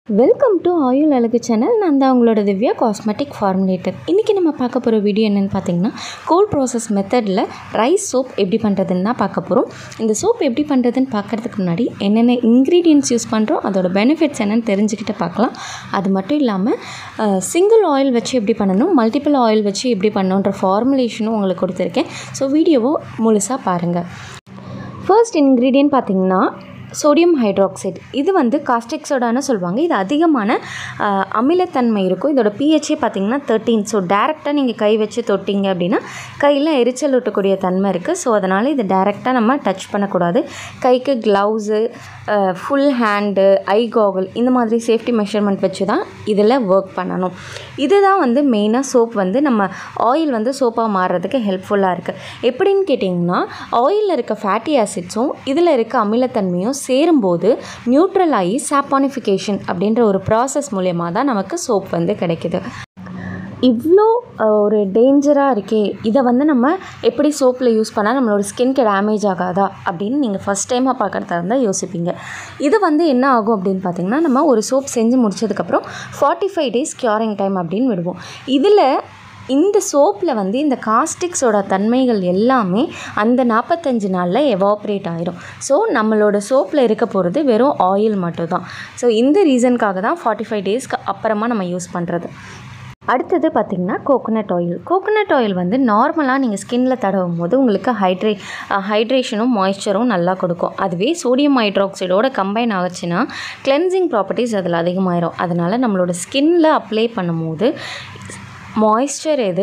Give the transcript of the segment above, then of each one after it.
welcome to ஆயுள் அழகு channel நான் தான் உங்களோட திவ்யா காஸ்மெட்டிக் ஃபார்முலேட்டர் இன்றைக்கி நம்ம பார்க்க போகிற வீடியோ என்னென்னு பார்த்தீங்கன்னா கோல்ட் ப்ராசஸ் மெத்தடில் ரைஸ் சோப் எப்படி பண்ணுறதுன்னு தான் பார்க்க போகிறோம் இந்த சோப் எப்படி பண்ணுறதுன்னு பார்க்குறதுக்கு முன்னாடி என்னென்ன இன்க்ரீடியன்ட்ஸ் யூஸ் பண்ணுறோம் அதோட பெனிஃபிட்ஸ் என்னென்னு தெரிஞ்சுக்கிட்டு பார்க்கலாம் அது மட்டும் இல்லாமல் சிங்கிள் ஆயில் வச்சு எப்படி பண்ணணும் மல்டிபிள் ஆயில் வச்சு எப்படி பண்ணணுன்ற ஃபார்முலேஷனும் உங்களுக்கு கொடுத்துருக்கேன் ஸோ வீடியோவை முழுசாக பாருங்கள் ஃபர்ஸ்ட் இன்க்ரீடியன்ட் பார்த்தீங்கன்னா சோடியம் ஹைட்ராக்சைடு இது வந்து காஸ்டிக் சோடான்னு சொல்லுவாங்க இது அதிகமான ஆஹ், அமிலத்தன்மை இருக்கும் இதோட பிஹெச்சே பார்த்தீங்கன்னா தேர்ட்டீன் ஸோ டேரெக்டாக நீங்கள் கை வச்சு தொட்டிங்க அப்படின்னா கையில் எரிச்சல் ஊட்டக்கூடிய தன்மை இருக்குது ஸோ அதனால் இது டேரெக்டாக நம்ம டச் பண்ணக்கூடாது கைக்கு gloves full hand eye goggle இந்த மாதிரி சேஃப்டி மெஷர்மெண்ட் வச்சு தான் இதில் ஒர்க் பண்ணணும் இதுதான் வந்து மெயினாக சோப் வந்து நம்ம ஆயில் வந்து சோப்பாக மாறுறதுக்கு ஹெல்ப்ஃபுல்லாக இருக்குது எப்படின்னு கேட்டிங்கன்னா ஆயிலில் இருக்க ஃபேட்டி ஆசிட்ஸும் இதில் இருக்க அமிலத்தன்மையும் சேரும்போது நியூட்ரல் ஆகி சாப்பானிஃபிகேஷன் அப்படின்ற ஒரு ப்ராசஸ் மூலயமா தான் நமக்கு சோப் வந்து கிடைக்குது இவ்வளோ அஹ், ஒரு டேஞ்சராக இருக்கே இதை வந்து நம்ம எப்படி சோப்பில் யூஸ் பண்ணால் நம்மளோட ஸ்கின்க்கு டேமேஜ் ஆகாதா அப்படின்னு நீங்கள் ஃபஸ்ட் டைமாக பார்க்குறதா இருந்தால் யோசிப்பீங்க இது வந்து என்ன ஆகும் அப்படின்னு பார்த்தீங்கன்னா நம்ம ஒரு சோப் செஞ்சு முடிச்சதுக்கப்புறம் forty five days curing time அப்படின்னு விடுவோம் இதில் இந்த சோப்பில் வந்து இந்த காஸ்டிக்ஸோட தன்மைகள் எல்லாமே அந்த நாற்பத்தஞ்சு நாளில் எவாப்ரேட் ஆயிரும் ஸோ நம்மளோட சோப்பில் இருக்க போகிறது வெறும் ஆயில் மட்டும்தான் ஸோ இந்த ரீசனுக்காக தான் ஃபார்ட்டி ஃபைவ் டேஸ்க்கு அப்புறமா நம்ம யூஸ் பண்ணுறது அடுத்தது பார்த்திங்கன்னா கோகோனட் ஆயில் கோகோனட் ஆயில் வந்து நார்மலாக நீங்கள் ஸ்கின்ல தடவும் போது உங்களுக்கு ஹைட்ரே ஹைட்ரேஷனும் மாய்ஸ்சரும் நல்லா கொடுக்கும் அதுவே சோடியம் ஹைட்ராக்சைடோட கம்பைன் ஆச்சுன்னா கிளென்சிங் ப்ராப்பர்ட்டிஸ் அதில் அதிகமாயிரும் அதனால் நம்மளோட ஸ்கின்ல அப்ளை பண்ணும்போது மாய்ஸ்சர் எது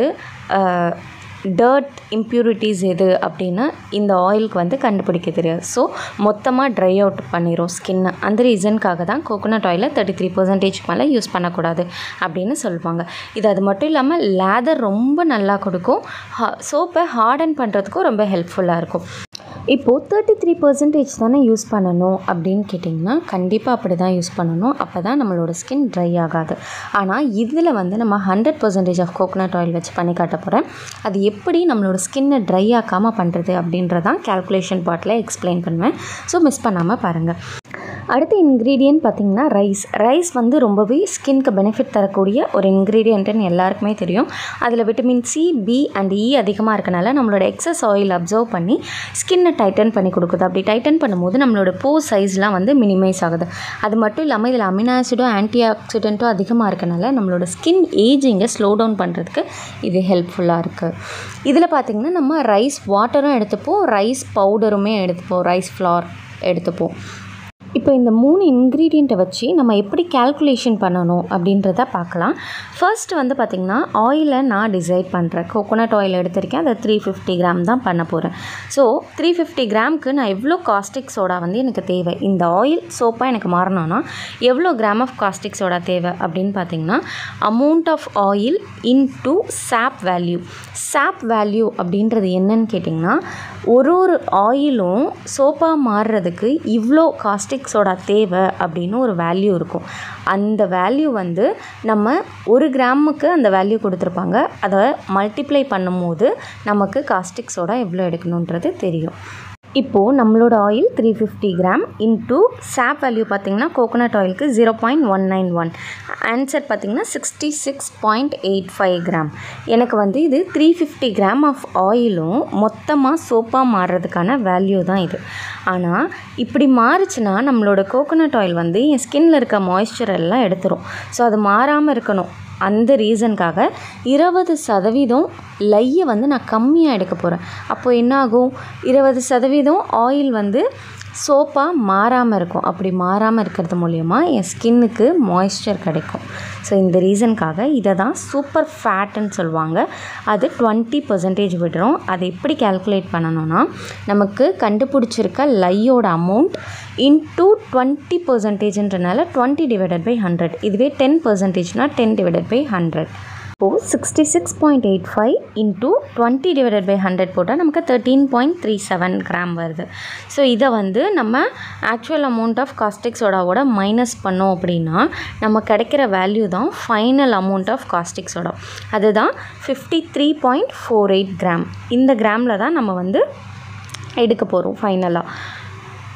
டர்ட் இம்ப்யூரிட்டிஸ் எது அப்படின்னு இந்த ஆயிலுக்கு வந்து கண்டுபிடிக்க தெரியாது ஸோ மொத்தமாக ட்ரை அவுட் பண்ணிடும் ஸ்கின்னை அந்த ரீசனுக்காக தான் கோகோனட் ஆயிலை தேர்ட்டி த்ரீ பர்சன்டேஜ் மேலே யூஸ் பண்ணக்கூடாது அப்படின்னு சொல்லுவாங்க இது அது மட்டும் இல்லாமல் லேதர் ரொம்ப நல்லா கொடுக்கும் சோப்பை ஹார்டன் பண்ணுறதுக்கும் ரொம்ப ஹெல்ப்ஃபுல்லாக இருக்கும் இப்போது தேர்ட்டி த்ரீ பர்சன்டேஜ் தானே யூஸ் பண்ணணும் அப்படின்னு கேட்டிங்கன்னா கண்டிப்பாக அப்படி தான் யூஸ் பண்ணணும் அப்போ தான் நம்மளோட ஸ்கின் ட்ரை ஆகாது ஆனால் இதில் வந்து நம்ம hundred percentage of coconut oil வச்சு பண்ணி காட்ட போகிறேன் அது எப்படி நம்மளோட ஸ்கின்னை ட்ரை ஆக்காமல் பண்ணுறது அப்படின்றதான் கேல்குலேஷன் பார்ட்டில் எக்ஸ்பிளைன் பண்ணுவேன் ஸோ மிஸ் பண்ணாமல் பாருங்கள் அடுத்த இன்க்ரீடியன்ட் பார்த்திங்கன்னா ரைஸ் ரைஸ் வந்து ரொம்பவே ஸ்கின்க்கு பெனிஃபிட் தரக்கூடிய ஒரு இன்க்ரீடியண்ட்டுன்னு எல்லாருக்குமே தெரியும் அதில் vitamin C B and E அதிகமாக இருக்கனால நம்மளோட எக்ஸஸ் ஆயில் அப்சர்வ் பண்ணி ஸ்கின்னை டைட்டன் பண்ணி கொடுக்குது அப்படி டைட்டன் பண்ணும்போது நம்மளோட போ சைஸ்லாம் வந்து மினிமைஸ் ஆகுது அது மட்டும் இல்லாமல் இதில் அமினோ ஆசிடும் ஆன்டி ஆக்சிடென்ட்டும் அதிகமாக இருக்கனால நம்மளோட ஸ்கின் ஏஜிங்கை ஸ்லோ டவுன் பண்ணுறதுக்கு இது ஹெல்ப்ஃபுல்லாக இருக்குது இதில் பார்த்திங்கன்னா நம்ம ரைஸ் வாட்டரும் எடுத்துப்போம் ரைஸ் பவுடருமே எடுத்துப்போம் ரைஸ் ஃப்ளார் எடுத்துப்போம் இப்போ இந்த மூணு இன்க்ரீடியண்ட்டை வச்சு நம்ம எப்படி கால்குலேஷன் பண்ணணும் அப்படின்றத பார்க்கலாம் ஃபர்ஸ்ட் வந்து பார்த்திங்கன்னா ஆயிலை நான் டிசைட் பண்ணுறேன் கோகோனட் ஆயில் எடுத்திருக்கேன் அதை த்ரீ ஃபிஃப்டி கிராம் தான் பண்ண போகிறேன் ஸோ த்ரீ ஃபிஃப்டி கிராம்க்கு நான் எவ்வளோ காஸ்டிக் சோடா வந்து எனக்கு தேவை இந்த ஆயில் சோப்பாக எனக்கு மாறணும்னா எவ்வளோ கிராம் ஆஃப் காஸ்டிக் சோடா தேவை அப்படின்னு பார்த்தீங்கன்னா amount of oil into sap value sap value அப்படின்றது என்னன்னு கேட்டிங்கன்னா ஒரு ஒரு ஆயிலும் சோப்பாக மாறுறதுக்கு இவ்வளோ காஸ்டிக் சோடா தேவை அப்படின்னு ஒரு வேல்யூ இருக்கும் அந்த வேல்யூ வந்து நம்ம ஒரு கிராமுக்கு அந்த வேல்யூ கொடுத்துருப்பாங்க அதை மல்டிப்ளை பண்ணும்போது நமக்கு காஸ்டிக் சோடா எவ்வளோ எடுக்கணுன்றது தெரியும் இப்போது நம்மளோட oil three fifty gram into sap value பார்த்திங்கன்னா கோகோனட் ஆயிலுக்கு zero point one nine one answer பார்த்திங்கன்னா sixty six point eight five gram எனக்கு வந்து இது த்ரீ ஃபிஃப்டி கிராம் ஆஃப் ஆயிலும் மொத்தமாக சோப்பாக மாறுறதுக்கான வேல்யூ தான் இது ஆனால் இப்படி மாறுச்சுன்னா நம்மளோட கோகோனட் ஆயில் வந்து என் ஸ்கின்ல இருக்க மாய்ஸ்சர் எல்லாம் எடுத்துரும் ஸோ அது மாறாமல் இருக்கணும் அந்த ரீசனுக்காக இருபது சதவீதம் லையை வந்து நான் கம்மியாக எடுக்க போகிறேன் அப்போ என்ன ஆகும் இருபது சதவீதம் ஆயில் வந்து சோப்பாக மாறாமல் இருக்கும் அப்படி மாறாமல் இருக்கிறது மூலயமா என் ஸ்கின்னுக்கு மாய்ஸ்சர் கிடைக்கும் ஸோ இந்த ரீசனுக்காக இதை தான் சூப்பர் ஃபேட்டுன்னு சொல்லுவாங்க அது டுவெண்ட்டி பர்சன்டேஜ் விடுறோம் அதை எப்படி கால்குலேட் பண்ணணும்னா நமக்கு கண்டுபிடிச்சிருக்க லையோட அமௌண்ட் இன்டூ டுவெண்ட்டி பர்சன்டேஜ்ன்றனால டுவெண்ட்டி டிவைடட் பை ஹண்ட்ரட் இதுவே டென் பர்சன்டேஜ்னால் டென் டிவைடட் பை ஹண்ட்ரட் இப்போது sixty six point eight five into twenty divided by hundred போட்டால் நமக்கு thirteen point three seven gram வருது ஸோ இதை வந்து நம்ம ஆக்சுவல் அமௌண்ட் ஆஃப் காஸ்டிக் சோடாவோட மைனஸ் பண்ணோம் அப்படின்னா நம்ம கிடைக்கிற வேல்யூ தான் final amount of caustic soda அதுதான் fifty three point four eight gram இந்த கிராமில் தான் நம்ம வந்து எடுக்க போகிறோம் ஃபைனலாக இப்போ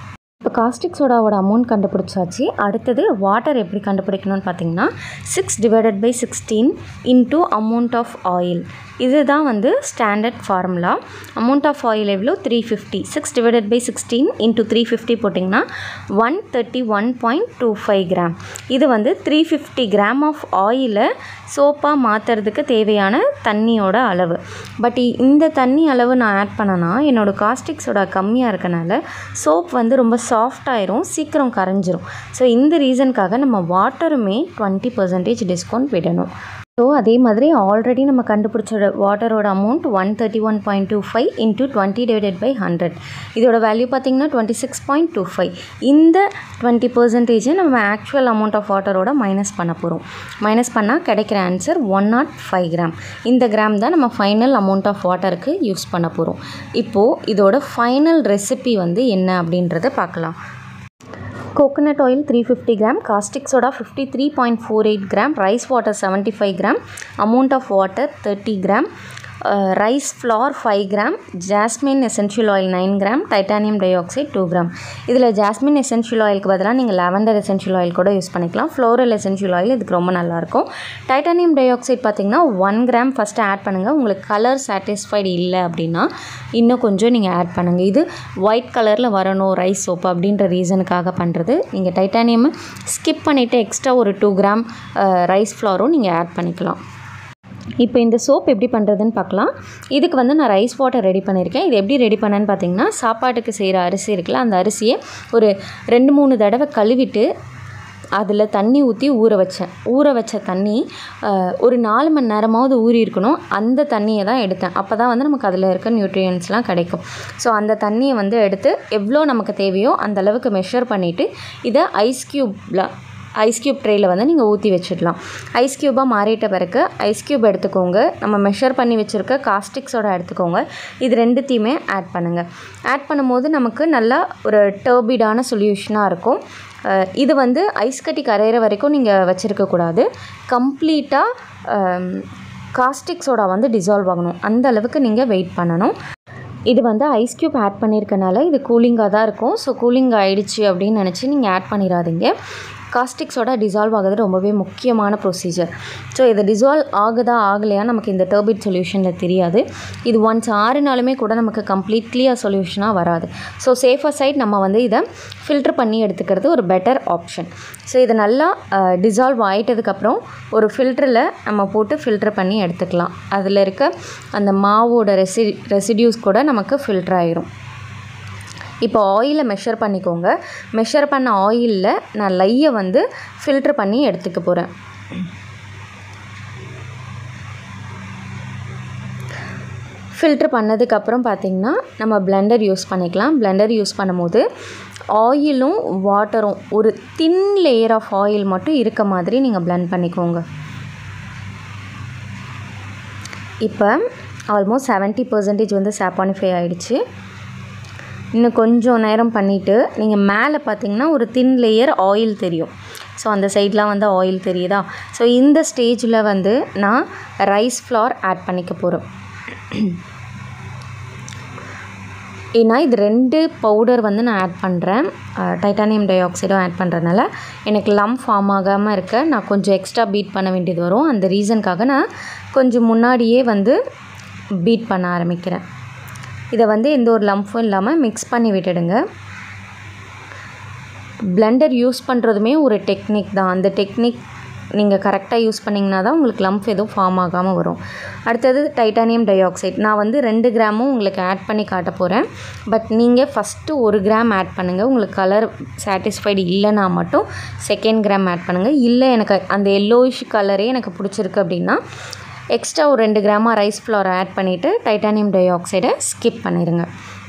இப்போ காஸ்டிக் சோடாவோட அமௌண்ட் கண்டுபிடிச்சாச்சு அடுத்தது வாட்டர் எப்படி கண்டுபிடிக்கணும்னு பார்த்தீங்கன்னா six divided by sixteen into amount of oil இதுதான் வந்து standard formula amount of oil எவ்வளோ three fifty six divided by sixteen into three fifty போட்டிங்கன்னா one thirty one point two five gram இது வந்து த்ரீ ஃபிஃப்டி கிராம் ஆஃப் ஆயிலை சோப்பாக மாற்றுறதுக்கு தேவையான தண்ணியோட அளவு பட் இந்த தண்ணி அளவு நான் ஆட் பண்ணனா என்னோடய காஸ்டிக் சோடா கம்மியாக இருக்கனால சோப் வந்து ரொம்ப சாஃப்ட் ஆயிரும் சீக்கிரம் கரைஞ்சிரும் ஸோ இந்த ரீசனுக்காக நம்ம வாட்டருமே டுவெண்ட்டி பர்சன்டேஜ் டிஸ்கவுண்ட் விடணும் ஸோ அதே மாதிரி ஆல்ரெடி நம்ம கண்டுபிடிச்ச வாட்டரோட amount one thirty one point two five into twenty divided by hundred இதோட வேல்யூ பார்த்திங்கன்னா twenty six point two five இந்த டுவெண்ட்டி பர்சன்டேஜை நம்ம ஆக்சுவல் அமௌண்ட் ஆஃப் வாட்டரோட மைனஸ் பண்ண போகிறோம் மைனஸ் பண்ணால் கிடைக்கிற answer one naught five gram இந்த கிராம் தான் நம்ம ஃபைனல் அமௌண்ட் ஆஃப் வாட்டருக்கு யூஸ் பண்ண போகிறோம் இப்போது இதோட ஃபைனல் ரெசிபி வந்து என்ன அப்படின்றத பார்க்கலாம் coconut oil three fifty gram caustic soda fifty three point four eight gram rice water seventy five gram amount of water thirty gram rice flour five gram jasmine essential oil nine gram titanium dioxide two gram இதில் jasmine essential ஆயிலுக்கு பதிலாக நீங்கள் lavender essential oil கூட use பண்ணிக்கலாம் floral essential oil இதுக்கு ரொம்ப நல்லாயிருக்கும் titanium dioxide பார்த்திங்கன்னா ஒன் கிராம் ஃபஸ்ட்டு ஆட் பண்ணுங்கள் உங்களுக்கு கலர் சாட்டிஸ்ஃபைடு இல்லை அப்படின்னா இன்னும் கொஞ்சம் நீங்கள் ஆட் பண்ணுங்கள் இது ஒயிட் கலரில் வரணும் ரைஸ் சோப்பு அப்படின்ற ரீசனுக்காக பண்ணுறது நீங்கள் டைட்டானியம் ஸ்கிப் பண்ணிவிட்டு எக்ஸ்ட்ரா ஒரு டூ கிராம் ரைஸ் ஃப்ளாரும் நீங்கள் ஆட் பண்ணிக்கலாம் இப்போ இந்த சோப் எப்படி பண்ணுறதுன்னு பார்க்கலாம் இதுக்கு வந்து நான் ரைஸ் வாட்டர் ரெடி பண்ணியிருக்கேன் இது எப்படி ரெடி பண்ணேன்னு பார்த்தீங்கன்னா சாப்பாட்டுக்கு செய்கிற அரிசி இருக்குல்ல அந்த அரிசியை ஒரு ரெண்டு மூணு தடவை கழுவிட்டு அதில் தண்ணி ஊற்றி ஊற வச்சேன் ஊற வச்ச தண்ணி ஒரு நாலு மணி நேரமாவது ஊறி இருக்கணும் அந்த தண்ணியை தான் எடுத்தேன் அப்போ தான் வந்து நமக்கு அதில் இருக்க நியூட்ரியன்ஸ்லாம் கிடைக்கும் ஸோ அந்த தண்ணியை வந்து எடுத்து எவ்வளோ நமக்கு தேவையோ அந்த அளவுக்கு மெஷர் பண்ணிவிட்டு இதை ஐஸ் க்யூப்பில் ஐஸ் க்யூப் ட்ரேயில் வந்து நீங்கள் ஊற்றி வச்சிடலாம் ஐஸ் க்யூபாக மாறிட்ட பிறகு ஐஸ் க்யூப் எடுத்துக்கோங்க நம்ம மெஷர் பண்ணி வச்சுருக்க காஸ்டிக் சோடா எடுத்துக்கோங்க இது ரெண்டுத்தையுமே ஆட் பண்ணுங்கள் ஆட் பண்ணும்போது நமக்கு நல்லா ஒரு டர்பிடான சொல்யூஷனாக இருக்கும் இது வந்து ஐஸ் கட்டி கரையிற வரைக்கும் நீங்கள் வச்சுருக்கக்கூடாது கம்ப்ளீட்டாக காஸ்டிக் சோடா வந்து டிசால்வ் ஆகணும் அந்த அளவுக்கு நீங்கள் வெயிட் பண்ணணும் இது வந்து ஐஸ் க்யூப் ஆட் பண்ணியிருக்கனால இது கூலிங்காக தான் இருக்கும் ஸோ கூலிங் ஆகிடுச்சு அப்படின்னு நினச்சி நீங்கள் ஆட் பண்ணிடாதீங்க காஸ்டிக் சோடா டிசால்வ் ஆகுது ரொம்பவே முக்கியமான ப்ரொசீஜர் ஸோ இது டிசால்வ் ஆகுதா ஆகலையா நமக்கு இந்த டர்பிட் சொல்யூஷனில் தெரியாது இது ஒன்ஸ் ஆறுனாலுமே கூட நமக்கு கம்ப்ளீட்லியாக சொல்யூஷனாக வராது ஸோ சேஃபர் சைட் நம்ம வந்து இதை ஃபில்ட்ரு பண்ணி எடுத்துக்கிறது ஒரு பெட்டர் ஆப்ஷன் ஸோ இது நல்லா டிசால்வ் ஆகிட்டதுக்கப்புறம் ஒரு ஃபில்டரில் நம்ம போட்டு ஃபில்ட்ரு பண்ணி எடுத்துக்கலாம் அதில் இருக்க அந்த மாவோட ரெசி ரெசிடியூஸ் கூட நமக்கு ஃபில்டர் ஆயிரும் இப்போ ஆயிலை மெஷர் பண்ணிக்கோங்க மெஷர் பண்ண ஆயிலில் நான் லையை வந்து ஃபில்ட்ரு பண்ணி எடுத்துக்க போகிறேன் ஃபில்ட்ரு பண்ணதுக்கப்புறம் பார்த்திங்கன்னா நம்ம பிளெண்டர் யூஸ் பண்ணிக்கலாம் பிளெண்டர் யூஸ் பண்ணும்போது ஆயிலும் வாட்டரும் ஒரு தின் லேயர் ஆஃப் ஆயில் மட்டும் இருக்க மாதிரி நீங்கள் பிளெண்ட் பண்ணிக்கோங்க இப்போ ஆல்மோஸ்ட் செவன்ட்டி பர்சன்டேஜ் வந்து சாப்பானிஃபை ஆகிடுச்சு இன்னும் கொஞ்சம் நேரம் பண்ணிவிட்டு நீங்கள் மேலே பார்த்தீங்கன்னா ஒரு தின் லேயர் ஆயில் தெரியும் ஸோ அந்த சைட்லாம் வந்து ஆயில் தெரியுதா ஸோ இந்த ஸ்டேஜில் வந்து நான் ரைஸ் ஃப்ளார் ஆட் பண்ணிக்க போகிறேன் ஏன்னா இது ரெண்டு பவுடர் வந்து நான் ஆட் பண்ணுறேன் டைட்டானியம் டை ஆக்சைடும் ஆட் பண்ணுறதுனால எனக்கு லம் ஃபார்ம் ஆகாமல் இருக்க நான் கொஞ்சம் எக்ஸ்ட்ரா பீட் பண்ண வேண்டியது வரும் அந்த ரீசனுக்காக நான் கொஞ்சம் முன்னாடியே வந்து பீட் பண்ண ஆரம்பிக்கிறேன் இதை வந்து எந்த ஒரு லம்ஃபும் இல்லாமல் மிக்ஸ் பண்ணி விட்டுடுங்க பிளெண்டர் யூஸ் பண்ணுறதுமே ஒரு டெக்னிக் தான் அந்த டெக்னிக் நீங்கள் கரெக்டாக யூஸ் பண்ணிங்கன்னா தான் உங்களுக்கு லம்ப் எதுவும் ஃபார்ம் ஆகாமல் வரும் அடுத்தது டைட்டானியம் டை ஆக்சைடு நான் வந்து ரெண்டு கிராமும் உங்களுக்கு ஆட் பண்ணி காட்ட போகிறேன் பட் நீங்கள் ஃபஸ்ட்டு ஒரு கிராம் ஆட் பண்ணுங்கள் உங்களுக்கு கலர் சாட்டிஸ்ஃபைடு இல்லைனா மட்டும் செகண்ட் கிராம் ஆட் பண்ணுங்கள் இல்லை எனக்கு அந்த எல்லோயிஷ் கலரே எனக்கு பிடிச்சிருக்கு அப்படின்னா எக்ஸ்ட்ரா ஒரு ரெண்டு கிராமாக ரைஸ் ஃப்ளவர் ஆட் பண்ணிவிட்டு டைட்டானியம் டை ஆக்சைடை ஸ்கிப் பண்ணிடுங்க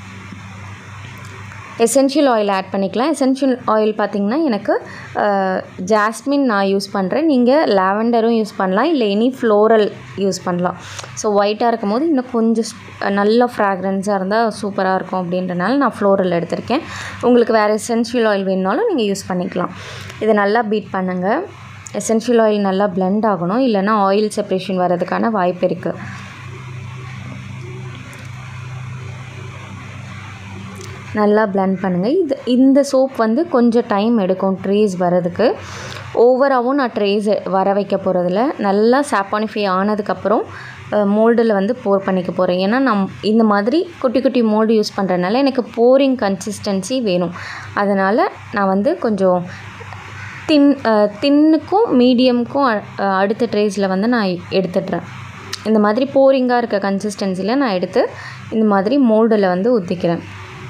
எசென்ஷியல் ஆயில் ஆட் பண்ணிக்கலாம் எசென்ஷியல் ஆயில் பார்த்திங்கன்னா எனக்கு ஜாஸ்மின் நான் யூஸ் பண்ணுறேன் நீங்கள் லாவெண்டரும் யூஸ் பண்ணலாம் இல்லை எனி ஃப்ளோரல் யூஸ் பண்ணலாம் ஸோ ஒயிட்டாக இருக்கும் போது இன்னும் கொஞ்சம் நல்ல ஃப்ராக்ரன்ஸாக இருந்தால் சூப்பராக இருக்கும் அப்படின்றனால நான் ஃப்ளோரல் எடுத்திருக்கேன் உங்களுக்கு வேறு எசென்ஷியல் ஆயில் வேணுனாலும் நீங்கள் யூஸ் பண்ணிக்கலாம் இதை நல்லா பீட் பண்ணுங்கள் எசென்ஷியல் ஆயில் நல்லா பிளெண்ட் ஆகணும் இல்லைனா ஆயில் செப்ரேஷன் வர்றதுக்கான வாய்ப்பு இருக்குது நல்லா blend பண்ணுங்கள் இது இந்த சோப் வந்து கொஞ்சம் டைம் எடுக்கும் ட்ரேஸ் வரதுக்கு ஓவராகவும் நான் ட்ரேஸ் வர வைக்க போகிறதில்ல நல்லா சாப்பானிஃபை ஆனதுக்கப்புறம் மோல்டில் வந்து போர் பண்ணிக்க போகிறேன் ஏன்னா நம் இந்த மாதிரி குட்டி குட்டி மோல்டு யூஸ் பண்ணுறதுனால எனக்கு போரிங் கன்சிஸ்டன்சி வேணும் அதனால் நான் வந்து கொஞ்சம் தின் தின்னுக்கும் மீடியமுக்கும் அடுத்த ட்ரேஸில் வந்து நான் எடுத்துடுறேன் இந்த மாதிரி போரிங்காக இருக்க கன்சிஸ்டன்சியில் நான் எடுத்து இந்த மாதிரி மோல்டில் வந்து ஊற்றிக்கிறேன்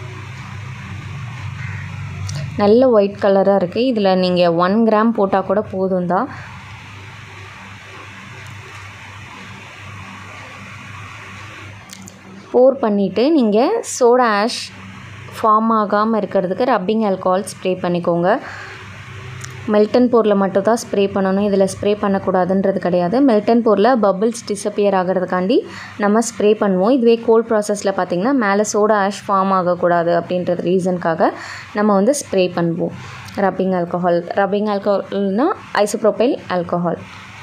நல்ல ஒயிட் கலராக இருக்குது இதில் நீங்கள் ஒன் கிராம் போட்டால் கூட போதும் தான் போர் பண்ணிவிட்டு நீங்கள் சோடா ஆஷ் ஃபார்ம் ஆகாமல் இருக்கிறதுக்கு ரப்பிங் ஆல்கஹால் ஸ்ப்ரே பண்ணிக்கோங்க மெல்டன் போரில் மட்டும் தான் ஸ்ப்ரே பண்ணணும் இதில் ஸ்ப்ரே பண்ணக்கூடாதுன்றது கிடையாது மெல்டன் போரில் பபிள்ஸ் டிஸப்பியர் ஆகிறதுக்காண்டி நம்ம ஸ்ப்ரே பண்ணுவோம் இதுவே கோல்ட் ப்ராசஸில் பார்த்திங்கன்னா மேலே சோடா ஆஷ் ஃபார்ம் ஆகக்கூடாது அப்படின்றது ரீசனுக்காக நம்ம வந்து ஸ்ப்ரே பண்ணுவோம் ரப்பிங் ஆல்கஹால் ரப்பிங் ஆல்கஹால்னால் ஐசோப்ரோபைல் ஆல்கஹால்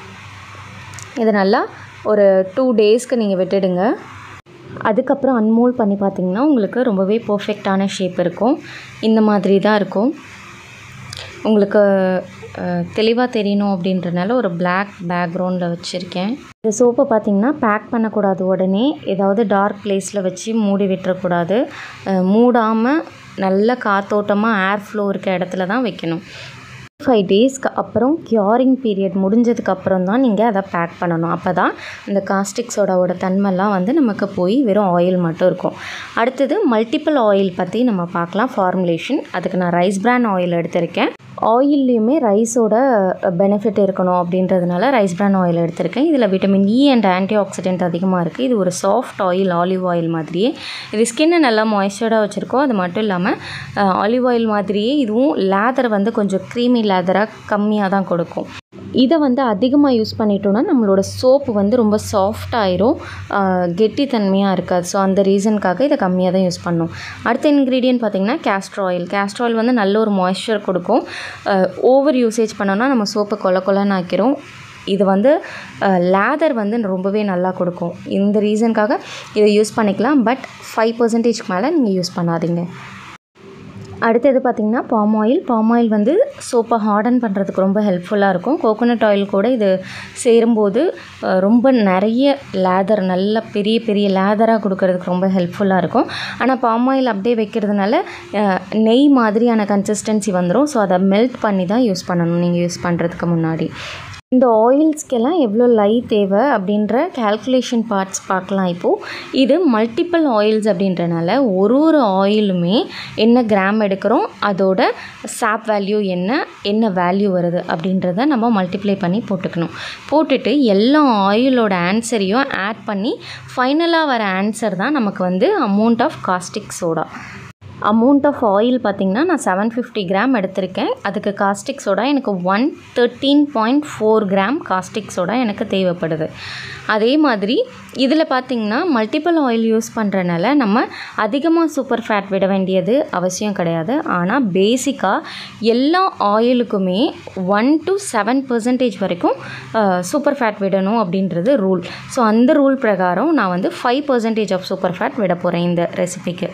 இது நல்லா ஒரு டூ டேஸ்க்கு நீங்கள் விட்டுடுங்க அதுக்கப்புறம் அன்மோல் பண்ணி பார்த்திங்கன்னா உங்களுக்கு ரொம்பவே பர்ஃபெக்டான ஷேப் இருக்கும் இந்த மாதிரி தான் இருக்கும் உங்களுக்கு தெளிவாக தெரியணும் அப்படின்றனால ஒரு பிளாக் பேக்ரவுண்டில் வச்சுருக்கேன் இந்த சோப்பை பார்த்திங்கன்னா பேக் பண்ணக்கூடாது உடனே ஏதாவது டார்க் பிளேஸில் வச்சு மூடி விட்டுறக்கூடாது மூடாமல் நல்ல காத்தோட்டமாக ஏர் ஃப்ளோ இருக்க இடத்துல தான் வைக்கணும் ஃபைவ் டேஸ்க்கு அப்புறம் க்யூரிங் பீரியட் முடிஞ்சதுக்கு அப்புறம் தான் நீங்கள் அதை பேக் பண்ணணும் அப்போ தான் இந்த காஸ்டிக் சோடாவோட தன்மைலாம் வந்து நமக்கு போய் வெறும் ஆயில் மட்டும் இருக்கும் அடுத்தது மல்டிபிள் ஆயில் பற்றி நம்ம பார்க்கலாம் ஃபார்முலேஷன் அதுக்கு நான் ரைஸ் பிரான் ஆயில் எடுத்திருக்கேன் ஆயில்லையுமே ரைஸோட பெனிஃபிட் இருக்கணும் அப்படின்றதுனால ரைஸ் பிரான் ஆயில் எடுத்திருக்கேன் இதில் vitamin E and antioxidant அதிகமாக இருக்குது இது ஒரு சாஃப்ட் ஆயில் ஆலிவ் ஆயில் மாதிரியே இது ஸ்கின்னை நல்லா மாய்ஸ்சர்டாக வச்சுருக்கோம் அது மட்டும் இல்லாமல் ஆலிவ் ஆயில் மாதிரியே இதுவும் லேதர் வந்து கொஞ்சம் க்ரீமி லேதராக கம்மியாக தான் கொடுக்கும் இதை வந்து அதிகமாக யூஸ் பண்ணிட்டோன்னா நம்மளோட சோப்பு வந்து ரொம்ப சாஃப்ட் ஆயிரும் கெட்டித்தன்மையாக இருக்காது ஸோ அந்த ரீசனுக்காக இதை கம்மியாக தான் யூஸ் பண்ணணும் அடுத்த இன்க்ரீடியன்ட் பார்த்திங்கன்னா கேஸ்ட்ர் ஆயில் கேஸ்ட்ர் ஆயில் வந்து நல்ல ஒரு மாய்ஸ்சர் கொடுக்கும் ஓவர் யூசேஜ் பண்ணோன்னா நம்ம சோப்பை கொல கொலன்னு ஆக்கிரும் இது வந்து லேதர் வந்து ரொம்பவே நல்லா கொடுக்கும் இந்த ரீசனுக்காக இதை யூஸ் பண்ணிக்கலாம் பட் ஃபைவ் பர்சன்டேஜ்க்கு மேலே நீங்கள் யூஸ் பண்ணாதீங்க அடுத்தது பார்த்திங்கன்னா பாம் ஆயில் பாம் ஆயில் வந்து சோப்பை ஹார்டன் பண்ணுறதுக்கு ரொம்ப ஹெல்ப்ஃபுல்லாக இருக்கும் கோகோனட் ஆயில் கூட இது சேரும்போது ரொம்ப நிறைய லேதர் நல்ல பெரிய பெரிய லேதராக கொடுக்கறதுக்கு ரொம்ப ஹெல்ப்ஃபுல்லாக இருக்கும் ஆனால் பாம் ஆயில் அப்படியே வைக்கிறதுனால நெய் மாதிரியான கன்சிஸ்டன்சி வந்துடும் ஸோ அதை மெல்ட் பண்ணி தான் யூஸ் பண்ணணும் நீங்கள் யூஸ் பண்ணுறதுக்கு முன்னாடி இந்த ஆயில்ஸ்க்கெல்லாம் எவ்வளோ லை தேவை அப்படின்ற கேல்குலேஷன் பார்ட்ஸ் பார்க்கலாம் இப்போது இது மல்டிபிள் ஆயில்ஸ் அப்படின்றனால ஒரு ஒரு ஆயிலுமே என்ன கிராம் எடுக்கிறோம் அதோட சாப் வேல்யூ என்ன என்ன வேல்யூ வருது அப்படின்றத நம்ம மல்டிப்ளை பண்ணி போட்டுக்கணும் போட்டுட்டு எல்லா ஆயிலோட ஆன்சரையும் ஆட் பண்ணி ஃபைனலாக வர ஆன்சர் தான் நமக்கு வந்து amount of caustic soda amount of oil பார்த்திங்கன்னா நான் செவன் ஃபிஃப்டி கிராம் எடுத்திருக்கேன் அதுக்கு காஸ்டிக் சோடா எனக்கு one thirteen point four gram caustic soda எனக்கு தேவைப்படுது அதே மாதிரி இதில் பார்த்திங்கன்னா மல்டிபிள் ஆயில் யூஸ் பண்ணுறனால நம்ம அதிகமாக சூப்பர் ஃபேட் விட வேண்டியது அவசியம் கிடையாது ஆனால் பேசிக்காக எல்லா ஆயிலுக்குமே ஒன் டு செவன் பர்சன்டேஜ் வரைக்கும் சூப்பர் ஃபேட் விடணும் அப்படின்றது ரூல் ஸோ அந்த ரூல் பிரகாரம் நான் வந்து five percentage of super fat விட போகிறேன் இந்த ரெசிபிக்கு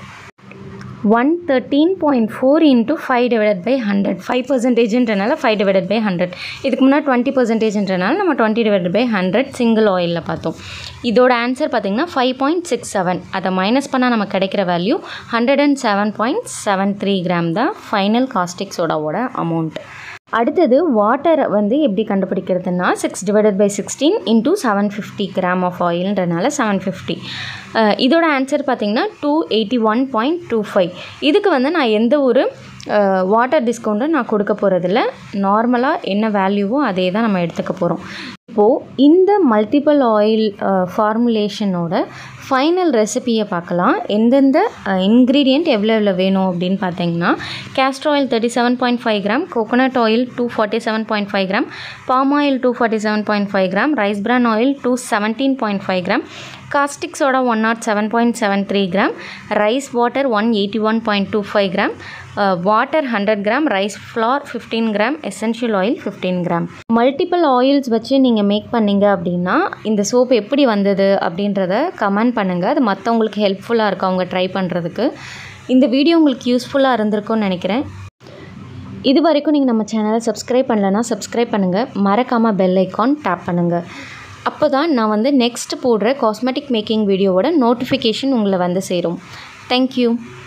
one thirteen point four into five divided by hundred five பர்சன்டேஜ்ன்றனால ஃபைவ் டிவைடட் பை ஹண்ட்ரட் இதுக்கு முன்னாடி டுவெண்ட்டி பர்சன்டேஜ்ன்றனால நம்ம twenty divided by hundred single ஆயிலில் பார்த்தோம் இதோட ஆன்சர் பார்த்திங்கன்னா ஃபைவ் பாயிண்ட் சிக்ஸ் செவன் அதை மைனஸ் பண்ணால் நமக்கு கிடைக்கிற value hundred and seven point seven three gram தான் ஃபைனல் காஸ்டிக் சோடாவோட அமௌண்ட் அடுத்தது வாட்டரை வந்து எப்படி கண்டுபிடிக்கிறதுனா six divided by sixteen into seven fifty gram of ஆயில்ன்றனால செவன் ஃபிஃப்டி இதோட ஆன்சர் பார்த்திங்கன்னா two eighty one point two five இதுக்கு வந்து நான் எந்த ஒரு வாட்டர் டிஸ்கவுண்ட்டும் நான் கொடுக்க போகிறதில்ல நார்மலாக என்ன வேல்யூவோ அதே தான் நம்ம எடுத்துக்க போகிறோம் இப்போது இந்த மல்டிபிள் ஆயில் ஃபார்முலேஷனோட ஃபைனல் ரெசிபியை பார்க்கலாம் எந்தெந்த இன்க்ரீடியண்ட் எவ்வளோ எவ்வளோ வேணும் அப்படின்னு பார்த்தீங்கன்னா castor oil thirty seven point five gram coconut oil two forty seven point five gram palm oil two forty seven point five gram rice bran oil two seventeen point five gram caustic soda one naught seven point seven three gram rice water one eighty one point two five gram water hundred gram rice flour fifteen gram essential oil fifteen gram multiple oils வச்சு நீங்கள் make பண்ணீங்க அப்படின்னா இந்த soap எப்படி வந்தது அப்படின்றத comment பண்ணுங்கள் அது மற்றவங்களுக்கு ஹெல்ப்ஃபுல்லாக இருக்கும் அவங்க ட்ரை பண்ணுறதுக்கு இந்த வீடியோ உங்களுக்கு யூஸ்ஃபுல்லாக இருந்திருக்கும்னு நினைக்கிறேன் இது வரைக்கும் நீங்கள் நம்ம சேனலை சப்ஸ்கிரைப் பண்ணலன்னா சப்ஸ்கிரைப் பண்ணுங்கள் மறக்காமல் பெல் ஐக்கான் டேப் பண்ணுங்கள் அப்போ தான் நான் வந்து நெக்ஸ்ட் போடுற காஸ்மெட்டிக் மேக்கிங் வீடியோவோட நோட்டிஃபிகேஷன் உங்களை வந்து சேரும் தேங்க்யூ